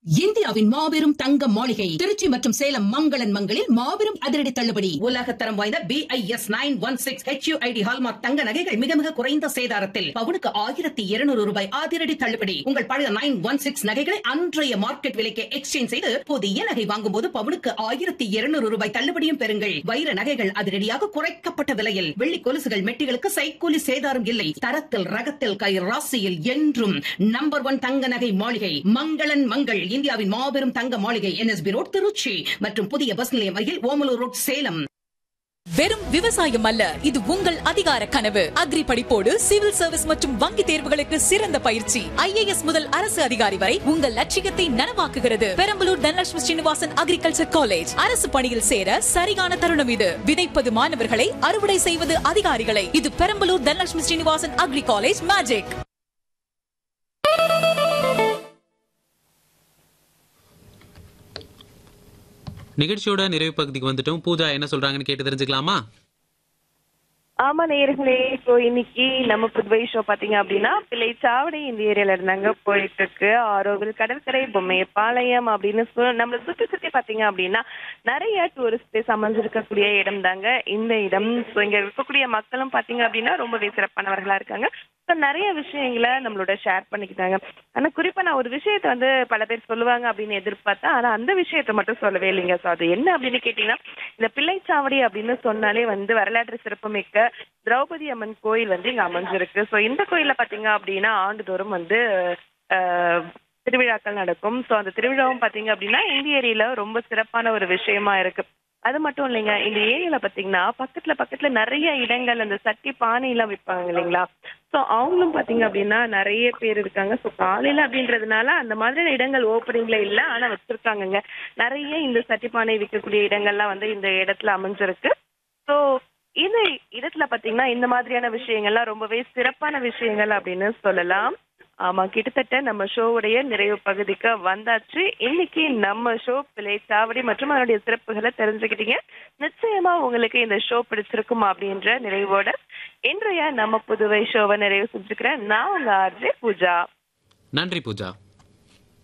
இந்தியாவின் மாபெரும் தங்க மாளிகை திருச்சி மற்றும் சேலம் மங்களன் மங்களில் மாபெரும் அதிரடி தள்ளுபடி உலகத்தரம் வாய்ந்த B I S nine one six H ID hallmark தங்க நகைகள் மிக மிக குறைந்த சேதாரத்தில் பவுனுக்கு ஆயிரத்தி இருநூறு ரூபாய் அதிரடி தள்ளுபடி உங்கள் பழைய நைன் ஒன் சிக்ஸ் நகைகளை அன்றைய மார்க்கெட் விலைக்கு எக்ஸ்சேஞ்ச் செய்து புதிய நகை வாங்கும் போது பவுனுக்கு ஆயிரத்தி இருநூறு ரூபாய் தள்ளுபடியும் பெறுங்கள் வைர நகைகள் அதிரடியாக குறைக்கப்பட்ட விலையில் வெள்ளி கொலுசுகள் மெட்டிகளுக்கு சைக்கூலி சேதாரம் இல்லை தரத்தில் ரகத்தில் கை ராசியில் என்றும் நம்பர் ஒன் தங்க நகை மாளிகை மங்களன் மங்கள் இந்தியாவின் மாபெரும் தங்க மாளிகை என்எஸ்பி ரோட் திருச்சி மற்றும் புதிய பஸ் நிலையம் அருகில் ஓமலூர் ரோட் சேலம் வெறும் விவசாயம் அல்ல இது உங்கள் அதிகார கனவு அக்ரி படிப்போடு சிவில் சர்வீஸ் மற்றும் வங்கி தேர்வுகளுக்கு சிறந்த பயிற்சி ஐஏஎஸ் முதல் அரசு அதிகாரி வரை உங்கள் லட்சியத்தை நனவாக்குகிறது பெரம்பலூர் தனலட்சுமி ஸ்ரீனிவாசன் அக்ரிகல்ச்சர் காலேஜ் அரசு பணியில் சேர சரியான தருணம் இது விதைப்பது மாணவர்களை அறுவடை செய்வது அதிகாரிகளை இது Perambalur Dhanalakshmi Srinivasan agri college magic நிகழ்ச்சியோட நிறைவு பகுதிக்கு வந்துட்டோம் பூஜா என்ன சொல்றாங்கன்னு கேட்டு தெரிஞ்சுக்கலாமா ஆமா நேயர்களே இப்போ இன்னைக்கு நம்ம புதுவை ஷோ பாத்தீங்க அப்படின்னா பிள்ளைச்சாவடி இந்த ஏரியால இருந்தாங்க போயிட்டு இருக்கு ஆரோவில் கடற்கரை பொம்மை பாளையம் அப்படின்னு சொல் நம்மள சுத்தி சுத்தி பாத்தீங்க அப்படின்னா நிறைய டூரிஸ்ட் பிளேஸ் அமைஞ்சிருக்கக்கூடிய இடம் தாங்க இந்த இடம் ஸோ இங்க இருக்கக்கூடிய மக்களும் பாத்தீங்க அப்படின்னா ரொம்பவே சிறப்பானவர்களா இருக்காங்க ஸோ நிறைய விஷயங்களை நம்மளோட ஷேர் பண்ணிக்கிட்டாங்க ஆனா குறிப்பா நான் ஒரு விஷயத்த வந்து பல பேர் சொல்லுவாங்க அப்படின்னு எதிர்பார்த்தேன் ஆனா அந்த விஷயத்த மட்டும் சொல்லவே இல்லைங்க ஸோ அது என்ன அப்படின்னு கேட்டீங்கன்னா இந்த பிள்ளைச்சாவடி அப்படின்னு சொன்னாலே வந்து வரலாற்று சிறப்புமிக்க திரௌபதி அம்மன் கோயில் வந்து இங்க அமைஞ்சிருக்கு ஸோ இந்த கோயில்ல பாத்தீங்க அப்படின்னா ஆண்டுதோறும் வந்து ஆஹ், திருவிழாக்கள் நடக்கும் ஸோ அந்த திருவிழாவும் பாத்தீங்க அப்படின்னா இந்த ஏரியில ரொம்ப சிறப்பான ஒரு விஷயமா இருக்கு அது மட்டும் இல்லைங்க இந்த ஏரியால பாத்தீங்கன்னா பக்கத்துல பக்கத்துல நிறைய இடங்கள் அந்த சட்டி பானை எல்லாம் விற்பாங்க இல்லைங்களா ஸோ அவங்களும் பாத்தீங்க அப்படின்னா நிறைய பேர் இருக்காங்க ஸோ காலையில அப்படின்றதுனால அந்த மாதிரியான இடங்கள் ஓப்பனிங்ல இல்ல ஆனா வச்சிருக்காங்கங்க நிறைய இந்த சட்டி பானை விற்கக்கூடிய இடங்கள்லாம் வந்து இந்த இடத்துல அமைஞ்சிருக்கு ஸோ இந்த இடத்துல பாத்தீங்கன்னா இந்த மாதிரியான விஷயங்கள்லாம் ரொம்பவே சிறப்பான விஷயங்கள் அப்படின்னு சொல்லலாம் ஆமா கிட்டத்தட்ட நம்ம ஷோவுடைய நிறைவு பகுதிக்கு வந்தாச்சு இன்னைக்கு நம்ம ஷோ பிள்ளை சாவடி மற்றும் அதனுடைய சிறப்புகளை தெரிஞ்சுக்கிட்டீங்க நிச்சயமா உங்களுக்கு இந்த ஷோ பிடிச்சிருக்கும் அப்படின்ற நிறைவோட இன்றைய நம்ம புதுவை ஷோவை நிறைவு செஞ்சுக்கிறேன் நான் உங்க ஆர்ஜே பூஜா நன்றி பூஜா